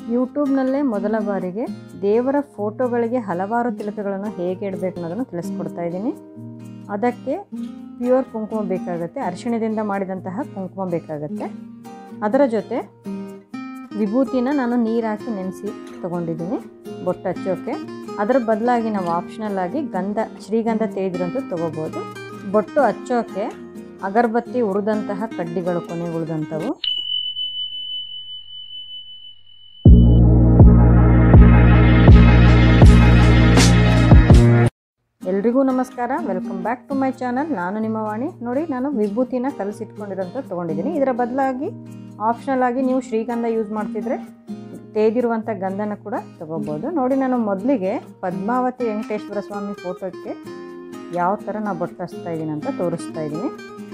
ಯೂಟ್ಯೂಬ್ನಲ್ಲೇ ಮೊದಲ ಬಾರಿಗೆ ದೇವರ ಫೋಟೋಗಳಿಗೆ ಹಲವಾರು ತಿಲಕಗಳನ್ನು ಹೇಗೆ ಇಡಬೇಕು ಅನ್ನೋದನ್ನು ತಿಳಿಸ್ಕೊಡ್ತಾ ಇದ್ದೀನಿ ಅದಕ್ಕೆ ಪ್ಯೂರ್ ಕುಂಕುಮ ಬೇಕಾಗುತ್ತೆ ಅರಿಶಿಣದಿಂದ ಮಾಡಿದಂತಹ ಕುಂಕುಮ ಬೇಕಾಗುತ್ತೆ ಅದರ ಜೊತೆ ವಿಭೂತಿನ ನಾನು ನೀರು ಹಾಕಿ ನೆನೆಸಿ ತೊಗೊಂಡಿದ್ದೀನಿ ಬೊಟ್ಟು ಹಚ್ಚೋಕ್ಕೆ ಅದರ ಬದಲಾಗಿ ನಾವು ಆಪ್ಷನಲ್ ಆಗಿ ಗಂಧ ಶ್ರೀಗಂಧ ತೇದಿರಂತೂ ತೊಗೋಬೋದು ಬೊಟ್ಟು ಹಚ್ಚೋಕ್ಕೆ ಅಗರಬತ್ತಿ ಉರಿದಂತಹ ಕಡ್ಡಿಗಳು ಕೊನೆ ಉಳಿದಂಥವು ಎಲ್ರಿಗೂ ನಮಸ್ಕಾರ welcome back to my channel ನಾನು ನಿಮ್ಮ ವಾಣಿ ನೋಡಿ ನಾನು ವಿಭೂತಿನ ಕಲಸಿಟ್ಕೊಂಡಿರೋಂಥ ತೊಗೊಂಡಿದ್ದೀನಿ ಇದರ ಬದಲಾಗಿ ಆಪ್ಷನಲ್ ಆಗಿ ನೀವು ಶ್ರೀಗಂಧ ಯೂಸ್ ಮಾಡ್ತಿದ್ರೆ ತೇದಿರುವಂಥ ಗಂಧನ ಕೂಡ ತೊಗೋಬೋದು ನೋಡಿ ನಾನು ಮೊದಲಿಗೆ ಪದ್ಮಾವತಿ ವೆಂಕಟೇಶ್ವರ ಸ್ವಾಮಿ ಫೋಟೋಕ್ಕೆ ಯಾವ ಥರ ನಾನು ಬೊಟ್ಟು ಹಚ್ತಾ ಇದ್ದೀನಿ ಅಂತ ತೋರಿಸ್ತಾ ಇದ್ದೀನಿ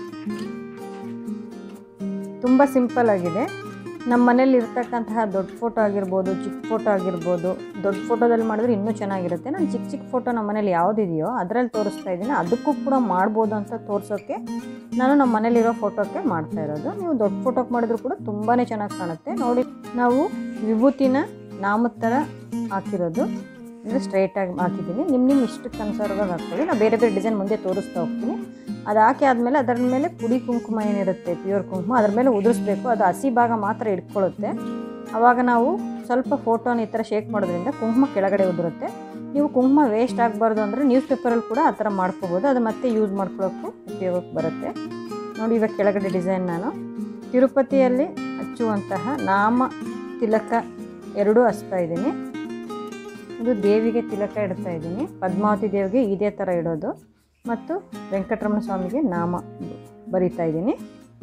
ತುಂಬ ಸಿಂಪಲ್ ಆಗಿದೆ ನಮ್ಮ ಮನೇಲಿ ಇರ್ತಕ್ಕಂತಹ ದೊಡ್ಡ ಫೋಟೋ ಆಗಿರ್ಬೋದು ಚಿಕ್ಕ ಫೋಟೋ ಆಗಿರ್ಬೋದು ದೊಡ್ಡ ಫೋಟೋದಲ್ಲಿ ಮಾಡಿದ್ರೆ ಇನ್ನೂ ಚೆನ್ನಾಗಿರುತ್ತೆ ನಾನು ಚಿಕ್ಕ ಚಿಕ್ಕ ಫೋಟೋ ನಮ್ಮ ಮನೇಲಿ ಯಾವುದಿದೆಯೋ ಅದರಲ್ಲಿ ತೋರಿಸ್ತಾ ಇದ್ದೀನಿ ಅದಕ್ಕೂ ಕೂಡ ಮಾಡ್ಬೋದು ಅಂತ ತೋರಿಸೋಕ್ಕೆ ನಾನು ನಮ್ಮ ಮನೇಲಿರೋ ಫೋಟೋಕ್ಕೆ ಮಾಡ್ತಾ ಇರೋದು ನೀವು ದೊಡ್ಡ ಫೋಟೋಕ್ಕೆ ಮಾಡಿದ್ರು ಕೂಡ ತುಂಬಾ ಚೆನ್ನಾಗಿ ಕಾಣುತ್ತೆ ನೋಡಿ ನಾವು ವಿಭೂತಿನ ನಾಮದ ಥರ ಹಾಕಿರೋದು ಅಂದರೆ ಸ್ಟ್ರೈಟಾಗಿ ಹಾಕಿದ್ದೀನಿ ನಿಮ್ಮ ನಿಮ್ಮ ಇಷ್ಟಕ್ಕೆ ಅನುಸಾರವಾಗಿ ಹಾಕ್ಕೊಳ್ಳಿ ನಾನು ಬೇರೆ ಬೇರೆ ಡಿಸೈನ್ ಮುಂದೆ ತೋರಿಸ್ತಾ ಹೋಗ್ತೀನಿ ಅದು ಹಾಕಿ ಆದಮೇಲೆ ಅದರ ಮೇಲೆ ಪುಡಿ ಕುಂಕುಮ ಏನಿರುತ್ತೆ ಪ್ಯೂರ್ ಕುಂಕುಮ ಅದ್ರ ಮೇಲೆ ಉದುರಿಸ್ಬೇಕು ಅದು ಹಸಿ ಭಾಗ ಮಾತ್ರ ಇಟ್ಕೊಳ್ಳುತ್ತೆ ಆವಾಗ ನಾವು ಸ್ವಲ್ಪ ಫೋಟೋನ ಈ ಥರ ಶೇಕ್ ಮಾಡೋದ್ರಿಂದ ಕುಂಕುಮ ಕೆಳಗಡೆ ಉದುರುತ್ತೆ ನೀವು ಕುಂಕುಮ ವೇಸ್ಟ್ ಆಗಬಾರ್ದು ಅಂದರೆ ನ್ಯೂಸ್ ಪೇಪರಲ್ಲಿ ಕೂಡ ಆ ಥರ ಮಾಡ್ಕೋಬೋದು ಅದು ಮತ್ತೆ ಯೂಸ್ ಮಾಡ್ಕೊಳ್ಳೋಕ್ಕೂ ಉಪಯೋಗಕ್ಕೆ ಬರುತ್ತೆ ನೋಡಿ ಇವಾಗ ಕೆಳಗಡೆ ಡಿಸೈನ್ ನಾನು ತಿರುಪತಿಯಲ್ಲಿ ಹಚ್ಚುವಂತಹ ನಾಮ ತಿಲಕ ಎರಡೂ ಹಚ್ತಾ ಇದ್ದೀನಿ ಇದು ದೇವಿಗೆ ತಿಲಕ ಇಡ್ತಾ ಇದ್ದೀನಿ ಪದ್ಮಾವತಿ ದೇವಿಗೆ ಇದೇ ಥರ ಇಡೋದು ಮತ್ತು ವೆಂಕಟರಮಣ ಸ್ವಾಮಿಗೆ ನಾಮ ಬರಿತಾ ಇದ್ದೀನಿ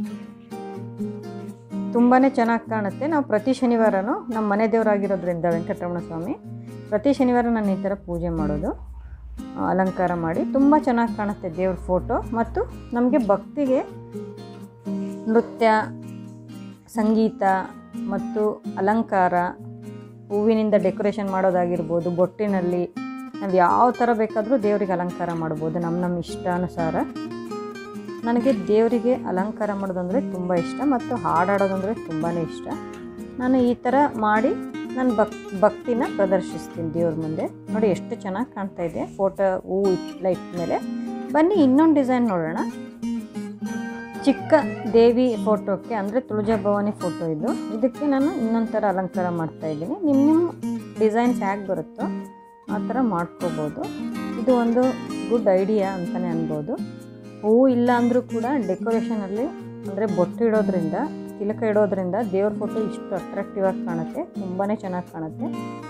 ತುಂಬಾ ಚೆನ್ನಾಗಿ ಕಾಣುತ್ತೆ ನಾವು ಪ್ರತಿ ಶನಿವಾರನೂ ನಮ್ಮ ಮನೆ ದೇವರಾಗಿರೋದ್ರಿಂದ ವೆಂಕಟರಮಣ ಸ್ವಾಮಿ ಪ್ರತಿ ಶನಿವಾರ ನಾನು ಈ ಥರ ಪೂಜೆ ಮಾಡೋದು ಅಲಂಕಾರ ಮಾಡಿ ತುಂಬ ಚೆನ್ನಾಗಿ ಕಾಣುತ್ತೆ ದೇವ್ರ ಫೋಟೋ ಮತ್ತು ನಮಗೆ ಭಕ್ತಿಗೆ ನೃತ್ಯ ಸಂಗೀತ ಮತ್ತು ಅಲಂಕಾರ ಹೂವಿನಿಂದ ಡೆಕೋರೇಷನ್ ಮಾಡೋದಾಗಿರ್ಬೋದು ಬೊಟ್ಟಿನಲ್ಲಿ ನಾವು ಯಾವ ಥರ ಬೇಕಾದರೂ ದೇವರಿಗೆ ಅಲಂಕಾರ ಮಾಡ್ಬೋದು ನಮ್ಮ ನಮ್ಮ ಇಷ್ಟಾನುಸಾರ ನನಗೆ ದೇವರಿಗೆ ಅಲಂಕಾರ ಮಾಡೋದಂದರೆ ತುಂಬ ಇಷ್ಟ ಮತ್ತು ಹಾಡಾಡೋದಂದರೆ ತುಂಬಾ ಇಷ್ಟ ನಾನು ಈ ಥರ ಮಾಡಿ ನಾನು ಭಕ್ ಭಕ್ತಿನ ಪ್ರದರ್ಶಿಸ್ತೀನಿ ದೇವ್ರ ಮುಂದೆ ನೋಡಿ ಎಷ್ಟು ಚೆನ್ನಾಗಿ ಕಾಣ್ತಾ ಇದೆ ಫೋಟೋ ಹೂವು ಲೈಟ್ ಮೇಲೆ ಬನ್ನಿ ಇನ್ನೊಂದು ಡಿಸೈನ್ ನೋಡೋಣ ಚಿಕ್ಕ ದೇವಿ ಫೋಟೋಕ್ಕೆ ಅಂದರೆ ತುಳಜಾ ಭವಾನಿ ಫೋಟೋ ಇದು ಇದಕ್ಕೆ ನಾನು ಇನ್ನೊಂದು ಥರ ಅಲಂಕಾರ ಮಾಡ್ತಾ ಇದ್ದೀನಿ ನಿಮ್ಮ ನಿಮ್ಮ ಡಿಸೈನ್ಸ್ ಹೇಗೆ ಬರುತ್ತೋ ಆ ಥರ ಮಾಡ್ಕೋಬೋದು ಇದು ಒಂದು ಗುಡ್ ಐಡಿಯಾ ಅಂತಲೇ ಅನ್ಬೋದು ಹೂವು ಇಲ್ಲ ಅಂದರೂ ಕೂಡ ಡೆಕೋರೇಷನಲ್ಲಿ ಅಂದರೆ ಬೊಟ್ಟು ಇಡೋದ್ರಿಂದ ತಿಲಕ ಇಡೋದ್ರಿಂದ ದೇವ್ರ ಫೋಟೋ ಇಷ್ಟು ಅಟ್ರಾಕ್ಟಿವ್ ಆಗಿ ಕಾಣುತ್ತೆ ತುಂಬಾ ಚೆನ್ನಾಗಿ ಕಾಣುತ್ತೆ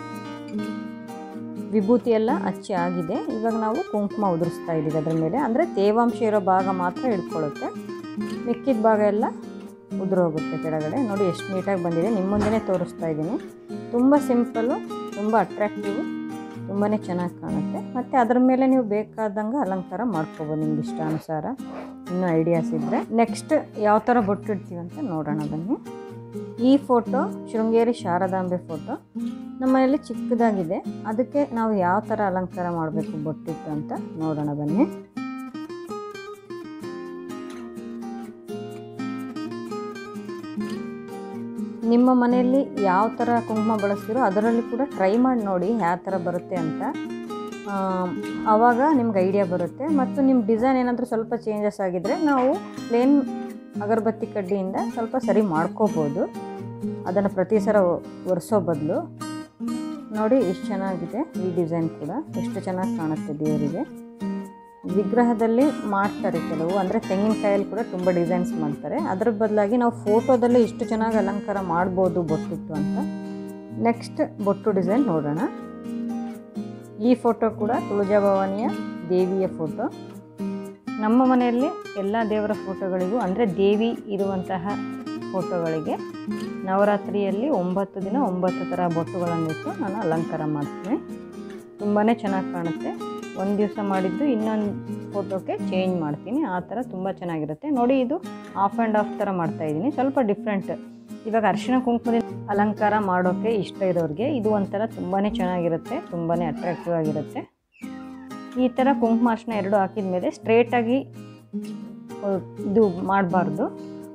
ವಿಭೂತಿ ಎಲ್ಲ ಹಚ್ಚಿ ಆಗಿದೆ ಇವಾಗ ನಾವು ಕುಂಕುಮ ಉದುರಿಸ್ತಾ ಇದ್ದೀವಿ ಅದ್ರ ಮೇಲೆ ಅಂದರೆ ತೇವಾಂಶ ಇರೋ ಭಾಗ ಮಾತ್ರ ಹಿಡ್ಕೊಳ್ಳುತ್ತೆ ಮಿಕ್ಕಿದ ಭಾಗ ಎಲ್ಲ ಉದುರೋಗುತ್ತೆ ಕೆಳಗಡೆ ನೋಡಿ ಎಷ್ಟು ನೀಟಾಗಿ ಬಂದಿದೆ ನಿಮ್ಮ ಮುಂದೆನೇ ತೋರಿಸ್ತಾ ಇದ್ದೀನಿ ತುಂಬ ಸಿಂಪಲ್ಲು ತುಂಬ ಅಟ್ರಾಕ್ಟಿವು ತುಂಬಾ ಚೆನ್ನಾಗಿ ಕಾಣುತ್ತೆ ಮತ್ತು ಅದ್ರ ಮೇಲೆ ನೀವು ಬೇಕಾದಂಗೆ ಅಲಂಕಾರ ಮಾಡ್ಕೋಬೋದು ನಿಮ್ಗೆ ಇಷ್ಟಾನುಸಾರ ಇನ್ನೂ ಐಡಿಯಾಸ್ ಇದ್ದರೆ ನೆಕ್ಸ್ಟ್ ಯಾವ ಥರ ಬೊಟ್ಟು ಇಡ್ತೀವಿ ಅಂತ ನೋಡೋಣ ಬನ್ನಿ ಈ ಫೋಟೋ ಶೃಂಗೇರಿ ಶಾರದಾಂಬೆ ಫೋಟೋ ನಮ್ಮ ಮನೆಯಲ್ಲಿ ಚಿಕ್ಕದಾಗಿದೆ ಅದಕ್ಕೆ ನಾವು ಯಾವ ಥರ ಅಲಂಕಾರ ಮಾಡಬೇಕು ಬೊಟ್ಟಿಟ್ಟು ಅಂತ ನೋಡೋಣ ಬನ್ನಿ ನಿಮ್ಮ ಮನೆಯಲ್ಲಿ ಯಾವ ಥರ ಕುಂಕುಮ ಬಳಸ್ತೀರೋ ಅದರಲ್ಲಿ ಕೂಡ ಟ್ರೈ ಮಾಡಿ ನೋಡಿ ಯಾವ ಥರ ಬರುತ್ತೆ ಅಂತ ಆವಾಗ ನಿಮ್ಗೆ ಐಡಿಯಾ ಬರುತ್ತೆ ಮತ್ತು ನಿಮ್ಮ ಡಿಸೈನ್ ಏನಾದರೂ ಸ್ವಲ್ಪ ಚೇಂಜಸ್ ಆಗಿದ್ದರೆ ನಾವು ಪ್ಲೇನ್ ಅಗರಬತ್ತಿ ಕಡ್ಡಿಯಿಂದ ಸ್ವಲ್ಪ ಸರಿ ಮಾಡ್ಕೋಬೋದು ಅದನ್ನು ಪ್ರತಿ ಸಲ ಒರೆಸೋ ಬದಲು ನೋಡಿ ಎಷ್ಟು ಚೆನ್ನಾಗಿದೆ ಈ ಡಿಸೈನ್ ಕೂಡ ಎಷ್ಟು ಚೆನ್ನಾಗಿ ಕಾಣುತ್ತೆ ದೇವರಿಗೆ ವಿಗ್ರಹದಲ್ಲಿ ಮಾಡ್ತಾರೆ ಕೆಲವು ಅಂದರೆ ತೆಂಗಿನಕಾಯಲ್ಲಿ ಕೂಡ ತುಂಬ ಡಿಸೈನ್ಸ್ ಮಾಡ್ತಾರೆ ಅದ್ರ ಬದಲಾಗಿ ನಾವು ಫೋಟೋದಲ್ಲಿ ಇಷ್ಟು ಚೆನ್ನಾಗಿ ಅಲಂಕಾರ ಮಾಡ್ಬೋದು ಬೊಟ್ಟಿಟ್ಟು ಅಂತ ನೆಕ್ಸ್ಟ್ ಬೊಟ್ಟು ಡಿಸೈನ್ ನೋಡೋಣ ಈ ಫೋಟೋ ಕೂಡ ತುಳಜಾ ಭವಾನಿಯ ದೇವಿಯ ಫೋಟೋ ನಮ್ಮ ಮನೆಯಲ್ಲಿ ಎಲ್ಲ ದೇವರ ಫೋಟೋಗಳಿಗೂ ಅಂದರೆ ದೇವಿ ಇರುವಂತಹ ಫೋಟೋಗಳಿಗೆ ನವರಾತ್ರಿಯಲ್ಲಿ ಒಂಬತ್ತು ದಿನ ಒಂಬತ್ತು ಥರ ಬೊಟ್ಟುಗಳನ್ನಿಟ್ಟು ನಾನು ಅಲಂಕಾರ ಮಾಡ್ತೀನಿ ತುಂಬಾ ಚೆನ್ನಾಗಿ ಕಾಣುತ್ತೆ ಒಂದು ದಿವಸ ಮಾಡಿದ್ದು ಇನ್ನೊಂದು ಫೋಟೋಕ್ಕೆ ಚೇಂಜ್ ಮಾಡ್ತೀನಿ ಆ ಥರ ತುಂಬ ಚೆನ್ನಾಗಿರುತ್ತೆ ನೋಡಿ ಇದು ಆಫ್ ಆ್ಯಂಡ್ ಆಫ್ ಥರ ಮಾಡ್ತಾಯಿದ್ದೀನಿ ಸ್ವಲ್ಪ ಡಿಫ್ರೆಂಟ್ ಇವಾಗ ಅರಿಶಿಣ ಕುಂಕುಮದಿಂದ ಅಲಂಕಾರ ಮಾಡೋಕ್ಕೆ ಇಷ್ಟ ಇರೋರಿಗೆ ಇದು ಒಂಥರ ತುಂಬಾ ಚೆನ್ನಾಗಿರುತ್ತೆ ತುಂಬಾ ಅಟ್ರಾಕ್ಟಿವ್ ಆಗಿರುತ್ತೆ ಈ ಥರ ಕುಂಕುಮ ಅರಿಶಿಣ ಎರಡು ಹಾಕಿದ ಮೇಲೆ ಸ್ಟ್ರೇಟಾಗಿ ಇದು ಮಾಡಬಾರ್ದು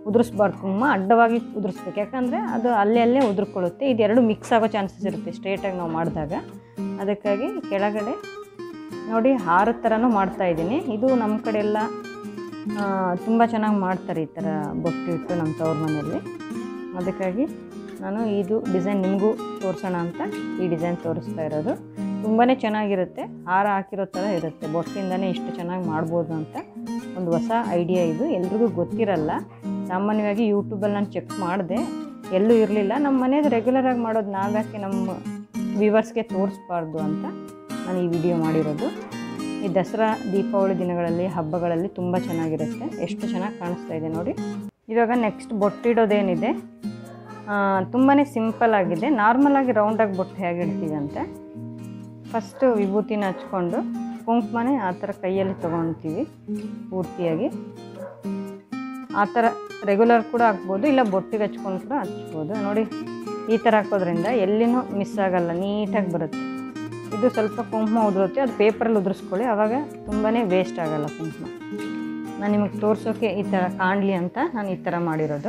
ಉದುರಿಸ್ಬಾರ್ದು ಕುಂಕುಮ ಅಡ್ಡವಾಗಿ ಉದುರಿಸ್ಬೇಕು ಯಾಕಂದರೆ ಅದು ಅಲ್ಲೇ ಅಲ್ಲೇ ಉದುರ್ಕೊಳ್ಳುತ್ತೆ ಇದೆರಡು ಮಿಕ್ಸ್ ಆಗೋ ಚಾನ್ಸಸ್ ಇರುತ್ತೆ ಸ್ಟ್ರೇಟಾಗಿ ನಾವು ಮಾಡಿದಾಗ ಅದಕ್ಕಾಗಿ ಕೆಳಗಡೆ ನೋಡಿ ಹಾರದ ಥರನೂ ಮಾಡ್ತಾ ಇದ್ದೀನಿ ಇದು ನಮ್ಮ ಕಡೆ ಎಲ್ಲ ತುಂಬ ಚೆನ್ನಾಗಿ ಮಾಡ್ತಾರೆ ಈ ಥರ ಬೊಟ್ಟು ಇಟ್ಟು ನಮ್ಮ ತವ್ರ ಮನೆಯಲ್ಲಿ ಅದಕ್ಕಾಗಿ ನಾನು ಇದು ಡಿಸೈನ್ ನಿಮಗೂ ತೋರಿಸೋಣ ಅಂತ ಈ ಡಿಸೈನ್ ತೋರಿಸ್ತಾ ಇರೋದು ತುಂಬಾ ಚೆನ್ನಾಗಿರುತ್ತೆ ಹಾರ ಹಾಕಿರೋ ಥರ ಇರುತ್ತೆ ಬೊಟ್ಟಿಂದನೇ ಇಷ್ಟು ಚೆನ್ನಾಗಿ ಮಾಡ್ಬೋದು ಅಂತ ಒಂದು ಹೊಸ ಐಡಿಯಾ ಇದು ಎಲ್ರಿಗೂ ಗೊತ್ತಿರಲ್ಲ ಸಾಮಾನ್ಯವಾಗಿ ಯೂಟ್ಯೂಬಲ್ಲಿ ನಾನು ಚೆಕ್ ಮಾಡಿದೆ ಎಲ್ಲೂ ಇರಲಿಲ್ಲ ನಮ್ಮ ಮನೇದು ರೆಗ್ಯುಲರಾಗಿ ಮಾಡೋದು ನಾವ್ಯಾಕೆ ನಮ್ಮ ವ್ಯೂವರ್ಸ್ಗೆ ತೋರಿಸ್ಬಾರ್ದು ಅಂತ ನಾನು ಈ ವಿಡಿಯೋ ಮಾಡಿರೋದು ಈ ದಸರಾ ದೀಪಾವಳಿ ದಿನಗಳಲ್ಲಿ ಹಬ್ಬಗಳಲ್ಲಿ ತುಂಬ ಚೆನ್ನಾಗಿರುತ್ತೆ ಎಷ್ಟು ಚೆನ್ನಾಗಿ ಕಾಣಿಸ್ತಾ ಇದೆ ನೋಡಿ ಇವಾಗ ನೆಕ್ಸ್ಟ್ ಬೊಟ್ಟಿಡೋದೇನಿದೆ ತುಂಬಾ ಸಿಂಪಲ್ ಆಗಿದೆ ನಾರ್ಮಲಾಗಿ ರೌಂಡಾಗಿ ಬೊಟ್ಟು ಹೇಗೆ ಇಡ್ತೀವಿ ಅಂತ ಫಸ್ಟು ವಿಭೂತಿನ ಹಚ್ಕೊಂಡು ಕುಂಕುಮನೇ ಆ ಥರ ಕೈಯಲ್ಲಿ ತೊಗೊಳ್ತೀವಿ ಪೂರ್ತಿಯಾಗಿ ಆ ಥರ ರೆಗ್ಯುಲರ್ ಕೂಡ ಹಾಕ್ಬೋದು ಇಲ್ಲ ಬೊಟ್ಟಿಗೆ ಹಚ್ಕೊಂಡು ಕೂಡ ಹಚ್ಬೋದು ನೋಡಿ ಈ ಥರ ಹಾಕೋದ್ರಿಂದ ಎಲ್ಲಿನೂ ಮಿಸ್ ಆಗಲ್ಲ ನೀಟಾಗಿ ಬರುತ್ತೆ ಇದು ಸ್ವಲ್ಪ ಕುಂಕುಮ ಉದುರುತ್ತೆ ಅದು ಪೇಪರಲ್ಲಿ ಉದುರಿಸ್ಕೊಳ್ಳಿ ಆವಾಗ ತುಂಬಾ ವೇಸ್ಟ್ ಆಗಲ್ಲ ಕುಂಕುಮ ನಾನು ನಿಮಗೆ ತೋರಿಸೋಕೆ ಈ ಥರ ಕಾಣಲಿ ಅಂತ ನಾನು ಈ ಥರ ಮಾಡಿರೋದು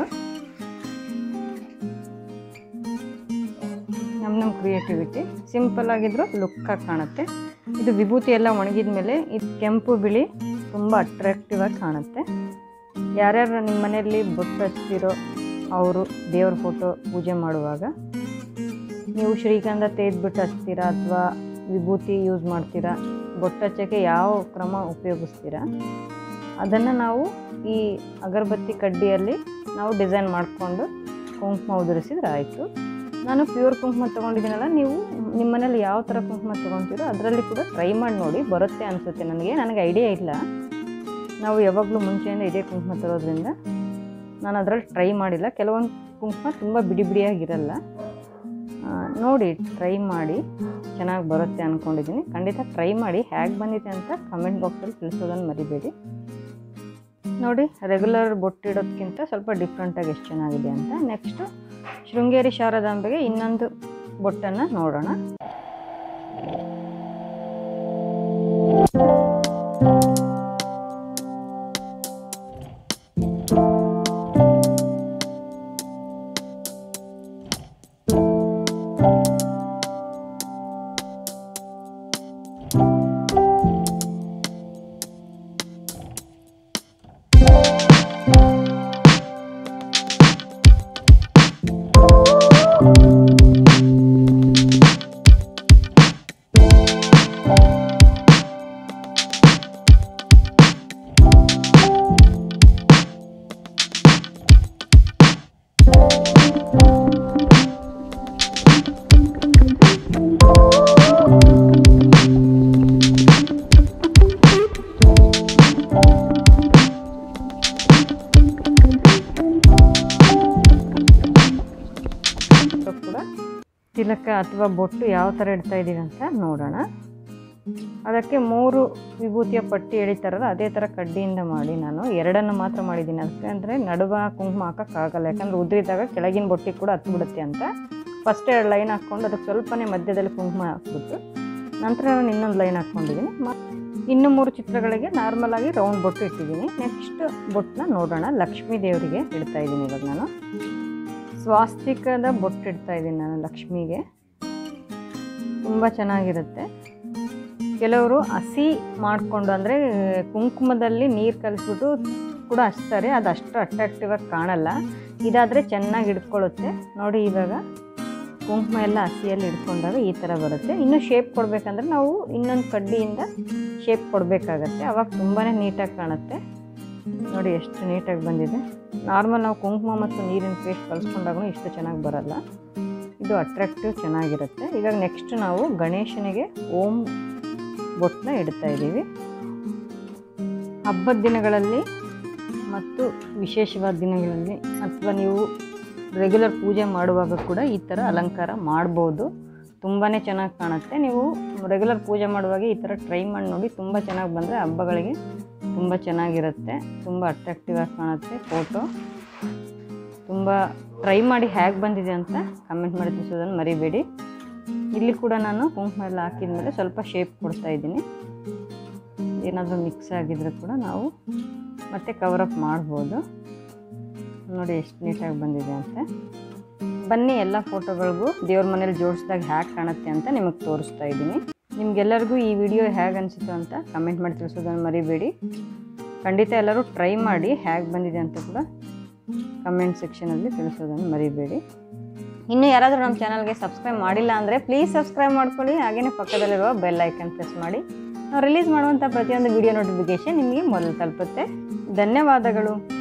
ನಮ್ಮ ನಮ್ಮ ಕ್ರಿಯೇಟಿವಿಟಿ ಸಿಂಪಲ್ ಆಗಿದ್ರು ಲುಕ್ಕಾಗಿ ಕಾಣುತ್ತೆ ಇದು ವಿಭೂತಿ ಎಲ್ಲ ಒಣಗಿದ ಮೇಲೆ ಇದು ಕೆಂಪು ಬಿಳಿ ತುಂಬ ಅಟ್ರಾಕ್ಟಿವ್ ಆಗಿ ಕಾಣುತ್ತೆ ಯಾರ್ಯಾರು ನಿಮ್ಮ ಮನೆಯಲ್ಲಿ ಬೊಟ್ಟು ಹಚ್ತಿರೋ ಅವರು ದೇವ್ರ ಫೋಟೋ ಪೂಜೆ ಮಾಡುವಾಗ ನೀವು ಶ್ರೀಗಂಧ ತೆಗೆದ್ಬಿಟ್ಟು ಹಚ್ತೀರಾ ಅಥವಾ ವಿಭೂತಿ ಯೂಸ್ ಮಾಡ್ತೀರಾ ಬೊಟ್ಟು ಹಚ್ಚೋಕ್ಕೆ ಯಾವ ಕ್ರಮ ಉಪಯೋಗಿಸ್ತೀರಾ ಅದನ್ನು ನಾವು ಈ ಅಗರಬತ್ತಿ ಕಡ್ಡಿಯಲ್ಲಿ ನಾವು ಡಿಸೈನ್ ಮಾಡಿಕೊಂಡು ಕುಂಕುಮ ಉದುರಿಸಿದ್ರೆ ಆಯಿತು ನಾನು ಪ್ಯೂರ್ ಕುಂಕುಮ ತೊಗೊಂಡಿದ್ದೀನಲ್ಲ ನೀವು ನಿಮ್ಮ ಮನೇಲಿ ಯಾವ ಥರ ಕುಂಕುಮ ತೊಗೊತೀರೋ ಅದರಲ್ಲಿ ಕೂಡ ಟ್ರೈ ಮಾಡಿ ನೋಡಿ ಬರುತ್ತೆ ಅನಿಸುತ್ತೆ ನನಗೆ ನನಗೆ ಐಡಿಯಾ ಇಲ್ಲ ನಾವು ಯಾವಾಗಲೂ ಮುಂಚೆಯಿಂದ ಇದೇ ಕುಂಕುಮ ತರೋದ್ರಿಂದ ನಾನು ಅದರಲ್ಲಿ ಟ್ರೈ ಮಾಡಿಲ್ಲ ಕೆಲವೊಂದು ಕುಂಕುಮ ತುಂಬ ಬಿಡಿ ಬಿಡಿಯಾಗಿರಲ್ಲ ಆ, ನೋಡಿ ಟ್ರೈ ಮಾಡಿ ಚೆನ್ನಾಗಿ ಬರುತ್ತೆ ಅಂದ್ಕೊಂಡಿದ್ದೀನಿ ಖಂಡಿತ ಟ್ರೈ ಮಾಡಿ ಹೇಗೆ ಬಂದಿದೆ ಅಂತ ಕಮೆಂಟ್ ಬಾಕ್ಸಲ್ಲಿ ತಿಳಿಸೋದನ್ನು ಮರಿಬೇಡಿ ನೋಡಿ ರೆಗ್ಯುಲರ್ ಬೊಟ್ಟಿಡೋದಕ್ಕಿಂತ ಸ್ವಲ್ಪ ಡಿಫ್ರೆಂಟಾಗಿ ಎಷ್ಟು ಚೆನ್ನಾಗಿದೆ ಅಂತ ನೆಕ್ಸ್ಟು ಶೃಂಗೇರಿ ಶಾರದಾಂಬೆಗೆ ಇನ್ನೊಂದು ಬೊಟ್ಟನ್ನು ನೋಡೋಣ ಇದು ಕೂಡ ತಿಲಕ ಅಥವಾ ಬೊಟ್ಟು ಯಾವ ಥರ ಇಡ್ತಾ ಇದ್ದೀವಿ ಅಂತ ನೋಡೋಣ ಅದಕ್ಕೆ ಮೂರು ವಿಭೂತಿಯ ಪಟ್ಟಿ ಎಳಿತಾರಲ್ಲ ಅದೇ ಥರ ಕಡ್ಡಿಯಿಂದ ಮಾಡಿ ನಾನು ಎರಡನ್ನು ಮಾತ್ರ ಮಾಡಿದ್ದೀನಿ ಅದಕ್ಕೆ ಅಂದರೆ ನಡುವ ಕುಂಕುಮ ಹಾಕೋಕ್ಕಾಗಲ್ಲ ಯಾಕಂದರೆ ಉದ್ರಿದಾಗ ಕೆಳಗಿನ ಬೊಟ್ಟಿ ಕೂಡ ಹತ್ಬಿಡುತ್ತೆ ಅಂತ ಫಸ್ಟ್ ಎರಡು ಲೈನ್ ಹಾಕ್ಕೊಂಡು ಅದಕ್ಕೆ ಸ್ವಲ್ಪನೇ ಮಧ್ಯದಲ್ಲಿ ಕುಂಕುಮ ಹಾಕ್ಬಿಟ್ಟು ನಂತರ ನಾನು ಇನ್ನೊಂದು ಲೈನ್ ಹಾಕ್ಕೊಂಡಿದ್ದೀನಿ ಮ ಇನ್ನು ಮೂರು ಚಿತ್ರಗಳಿಗೆ ನಾರ್ಮಲ್ ಆಗಿ ರೌಂಡ್ ಬೊಟ್ಟು ಇಟ್ಟಿದ್ದೀನಿ ನೆಕ್ಸ್ಟ್ ಬೊಟ್ಟನ್ನ ನೋಡೋಣ ಲಕ್ಷ್ಮೀ ದೇವರಿಗೆ ಇಡ್ತಾ ಇದ್ದೀನಿ ಇವಾಗ ನಾನು ಸ್ವಾಸ್ತಿಕದ ಬೊಟ್ಟು ಇಡ್ತಾ ಇದ್ದೀನಿ ನಾನು ಲಕ್ಷ್ಮಿಗೆ ತುಂಬ ಚೆನ್ನಾಗಿರುತ್ತೆ ಕೆಲವರು ಹಸಿ ಮಾಡಿಕೊಂಡು ಅಂದರೆ ಕುಂಕುಮದಲ್ಲಿ ನೀರು ಕಲಿಸ್ಬಿಟ್ಟು ಕೂಡ ಹಚ್ತಾರೆ ಅದು ಅಷ್ಟು ಅಟ್ರಾಕ್ಟಿವ್ ಆಗಿ ಕಾಣಲ್ಲ ಇದಾದರೆ ಚೆನ್ನಾಗಿ ಹಿಡ್ಕೊಳ್ಳುತ್ತೆ ನೋಡಿ ಇವಾಗ ಕುಂಕುಮ ಎಲ್ಲ ಹಸಿಯಲ್ಲಿ ಹಿಡ್ಕೊಂಡಾಗ ಈ ಥರ ಬರುತ್ತೆ ಇನ್ನು ಶೇಪ್ ಕೊಡಬೇಕಂದ್ರೆ ನಾವು ಇನ್ನೊಂದು ಕಡ್ಡಿಯಿಂದ ಶೇಪ್ ಕೊಡಬೇಕಾಗತ್ತೆ ಅವಾಗ ತುಂಬಾ ನೀಟಾಗಿ ಕಾಣುತ್ತೆ ನೋಡಿ ಎಷ್ಟು ನೀಟಾಗಿ ಬಂದಿದೆ ನಾರ್ಮಲ್ ನಾವು ಕುಂಕುಮ ಮತ್ತು ನೀರಿನ ಪೇಸ್ಟ್ ಕಲಿಸ್ಕೊಂಡಾಗೂ ಇಷ್ಟು ಚೆನ್ನಾಗಿ ಬರಲ್ಲ ಇದು ಅಟ್ರಾಕ್ಟಿವ್ ಚೆನ್ನಾಗಿರುತ್ತೆ ಇವಾಗ ನೆಕ್ಸ್ಟ್ ನಾವು ಗಣೇಶನಿಗೆ ಓಂ ಬೊಟ್ಟನ್ನ ಇಡ್ತಾ ಇದ್ದೀವಿ ಹಬ್ಬದ ದಿನಗಳಲ್ಲಿ ಮತ್ತು ವಿಶೇಷವಾದ ದಿನಗಳಲ್ಲಿ ಅಥವಾ ನೀವು ರೆಗ್ಯುಲರ್ ಪೂಜೆ ಮಾಡುವಾಗ ಕೂಡ ಈ ಥರ ಅಲಂಕಾರ ಮಾಡ್ಬೋದು ತುಂಬಾ ಚೆನ್ನಾಗಿ ಕಾಣುತ್ತೆ ನೀವು ರೆಗ್ಯುಲರ್ ಪೂಜೆ ಮಾಡುವಾಗ ಈ ಥರ ಟ್ರೈ ಮಾಡಿ ನೋಡಿ ತುಂಬ ಚೆನ್ನಾಗಿ ಬಂದರೆ ಹಬ್ಬಗಳಿಗೆ ತುಂಬ ಚೆನ್ನಾಗಿರುತ್ತೆ ತುಂಬ ಅಟ್ರಾಕ್ಟಿವ್ ಆಗಿ ಕಾಣುತ್ತೆ ಫೋಟೋ ತುಂಬ ಟ್ರೈ ಮಾಡಿ ಹೇಗೆ ಬಂದಿದೆ ಅಂತ ಕಮೆಂಟ್ ಮಾಡಿ ತಿಳಿಸೋದನ್ನು ಮರಿಬೇಡಿ ಇಲ್ಲಿ ಕೂಡ ನಾನು ಕುಂಕುಮ ಎಲ್ಲ ಹಾಕಿದ ಮೇಲೆ ಸ್ವಲ್ಪ ಶೇಪ್ ಕೊಡ್ತಾ ಇದ್ದೀನಿ ಏನಾದರೂ ಮಿಕ್ಸ್ ಆಗಿದ್ರೆ ಕೂಡ ನಾವು ಮತ್ತೆ ಕವರಪ್ ಮಾಡ್ಬೋದು ನೋಡಿ ಎಷ್ಟು ನೀಟಾಗಿ ಬಂದಿದೆ ಅಂತ ಬನ್ನಿ ಎಲ್ಲ ಫೋಟೋಗಳಿಗೂ ದೇವ್ರ ಮನೇಲಿ ಜೋಡಿಸಿದಾಗ ಹ್ಯಾಗೆ ಕಾಣುತ್ತೆ ಅಂತ ನಿಮಗೆ ತೋರಿಸ್ತಾ ಇದ್ದೀನಿ ನಿಮ್ಗೆಲ್ಲರಿಗೂ ಈ ವಿಡಿಯೋ ಹೇಗೆ ಅನಿಸಿತು ಅಂತ ಕಮೆಂಟ್ ಮಾಡಿ ತಿಳಿಸೋದನ್ನು ಮರಿಬೇಡಿ ಖಂಡಿತ ಎಲ್ಲರೂ ಟ್ರೈ ಮಾಡಿ ಹೇಗೆ ಬಂದಿದೆ ಅಂತ ಕೂಡ ಕಮೆಂಟ್ ಸೆಕ್ಷನಲ್ಲಿ ತಿಳಿಸೋದನ್ನು ಮರಿಬೇಡಿ ಇನ್ನು ಯಾರಾದರೂ ನಮ್ಮ ಚಾನಲ್ಗೆ ಸಬ್ಸ್ಕ್ರೈಬ್ ಮಾಡಿಲ್ಲ ಅಂದರೆ ಪ್ಲೀಸ್ ಸಬ್ಸ್ಕ್ರೈಬ್ ಮಾಡ್ಕೊಳ್ಳಿ ಹಾಗೆಯೇ ಪಕ್ಕದಲ್ಲಿರುವ ಬೆಲ್ ಐಕನ್ ಪ್ರೆಸ್ ಮಾಡಿ ನಾವು ರಿಲೀಸ್ ಮಾಡುವಂಥ ಪ್ರತಿಯೊಂದು ವಿಡಿಯೋ ನೋಟಿಫಿಕೇಷನ್ ನಿಮಗೆ ಮೊದಲು ತಲುಪುತ್ತೆ ಧನ್ಯವಾದಗಳು